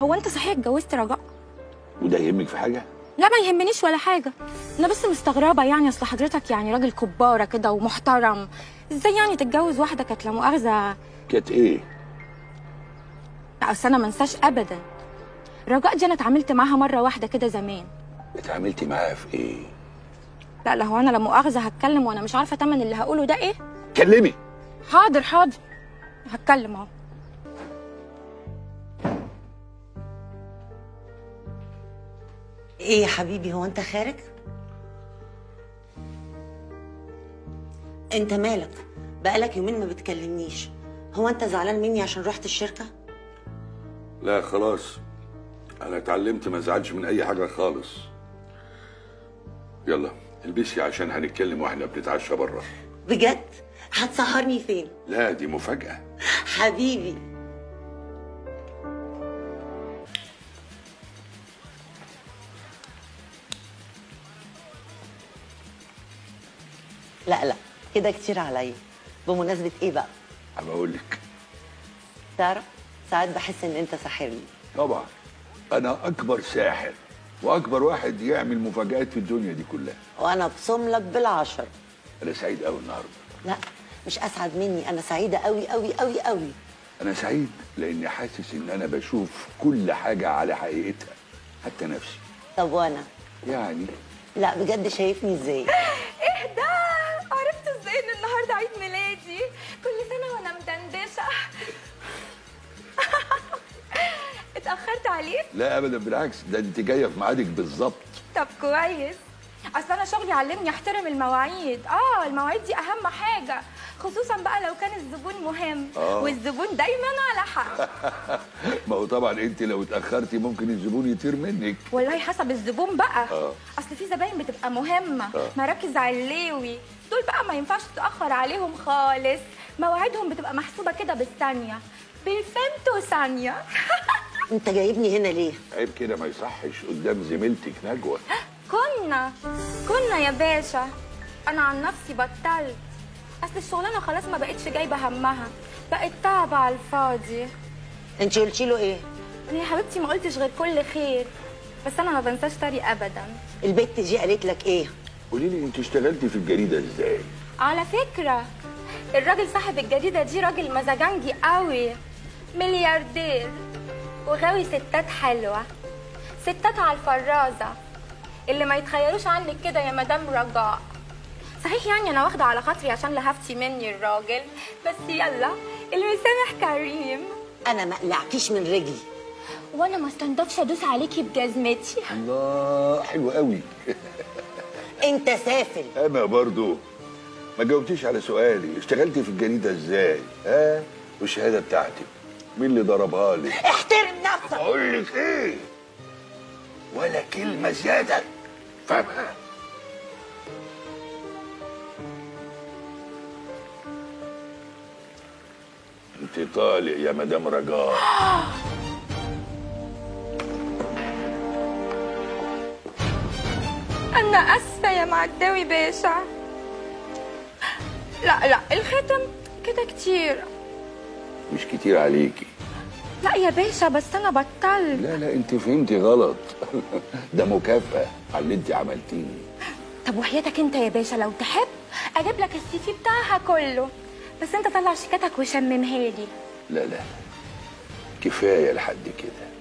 هو انت صحيح اتجوزت رجاء وده يهمك في حاجه لا ما يهمنيش ولا حاجه انا بس مستغربه يعني اصل حضرتك يعني راجل كباره كده ومحترم ازاي يعني تتجوز واحده كانت لا مؤاخذه كانت ايه لا اصل انا ما انساش ابدا رجاء دي انا اتعاملت معاها مره واحده كده زمان اتعاملتي معاها في ايه لا لا هو انا لا مؤاخذه هتكلم وانا مش عارفه تمن اللي هقوله ده ايه كلمي حاضر حاضر هتكلم اهو ايه يا حبيبي هو انت خارج انت مالك بقالك يومين ما بتكلمنيش هو انت زعلان مني عشان رحت الشركه لا خلاص انا اتعلمت ما ازعلش من اي حاجه خالص يلا البسي عشان هنتكلم واحنا بنتعشى بره بجد هتسهرني فين لا دي مفاجاه حبيبي لا لا كده كتير عليا بمناسبة ايه بقى انا اقول لك تعرف ساعات بحس ان انت ساحرني طبعا انا اكبر ساحر واكبر واحد يعمل مفاجآت في الدنيا دي كلها وانا بصم لك بالعشر انا سعيد قوي النهارده لا مش اسعد مني انا سعيده قوي قوي قوي قوي انا سعيد لاني حاسس ان انا بشوف كل حاجه على حقيقتها حتى نفسي طب وانا يعني لا بجد شايفني ازاي ايه ده عرفت ازاي ان النهارده عيد ميلادي كل سنه وانا مدندشه اتاخرت عليك لا ابدا بالعكس ده انت جايه في ميعادك بالظبط طب كويس اصل انا شغلي علمني احترم المواعيد اه المواعيد دي اهم حاجه خصوصا بقى لو كان الزبون مهم آه. والزبون دايما على حق ما هو طبعا انت لو اتاخرتي ممكن الزبون يطير منك والله حسب الزبون بقى آه. اصل في زباين بتبقى مهمه آه. مراكز علوي دول بقى ما ينفعش تتاخر عليهم خالص مواعيدهم بتبقى محسوبه كده بالثانيه بالفيمتو ثانيه انت جايبني هنا ليه عيب كده ما يصحش قدام زميلتك نجوى كنا كنا يا باشا انا عن نفسي بطلت اصل الشغلانه خلاص ما بقتش جايبه همها بقت تعب على الفاضي انت قلتي له ايه انا يا حبيبتي ما قلتش غير كل خير بس انا ما بنساش طري ابدا البت دي قالت لك ايه قولي لي انت اشتغلتي في الجريده ازاي على فكره الراجل صاحب الجريده دي راجل مزاجنجي قوي ملياردير وغاوي ستات حلوه ستات على الفرازه اللي ما يتخيلوش عنك كده يا مدام رجاء صحيح يعني انا واخده على خاطري عشان لهفتي مني الراجل بس يلا المسامح كريم انا ما قلعتيش من رجلي وانا ما استنضفش ادوس عليكي بجزمتي الله حلو قوي انت سافل انا برضو ما جاوبتيش على سؤالي اشتغلتي في الجريده ازاي ها والشهاده بتاعتك مين اللي ضربها لك احترم نفسك اقول لك ايه ولا كلمه زياده فاهمها انت طالق يا مدام رجاء انا اسفه يا معداوي باشا لا لا الختم كده كتير مش كتير عليكي لا يا باشا بس انا بطلت لا لا انت فهمتي غلط ده مكافأة على اللي انت عملتيه طب وحياتك انت يا باشا لو تحب اجيب لك السي في بتاعها كله بس انت طلع شيكاتك وشممها لي لا لا كفاية لحد كده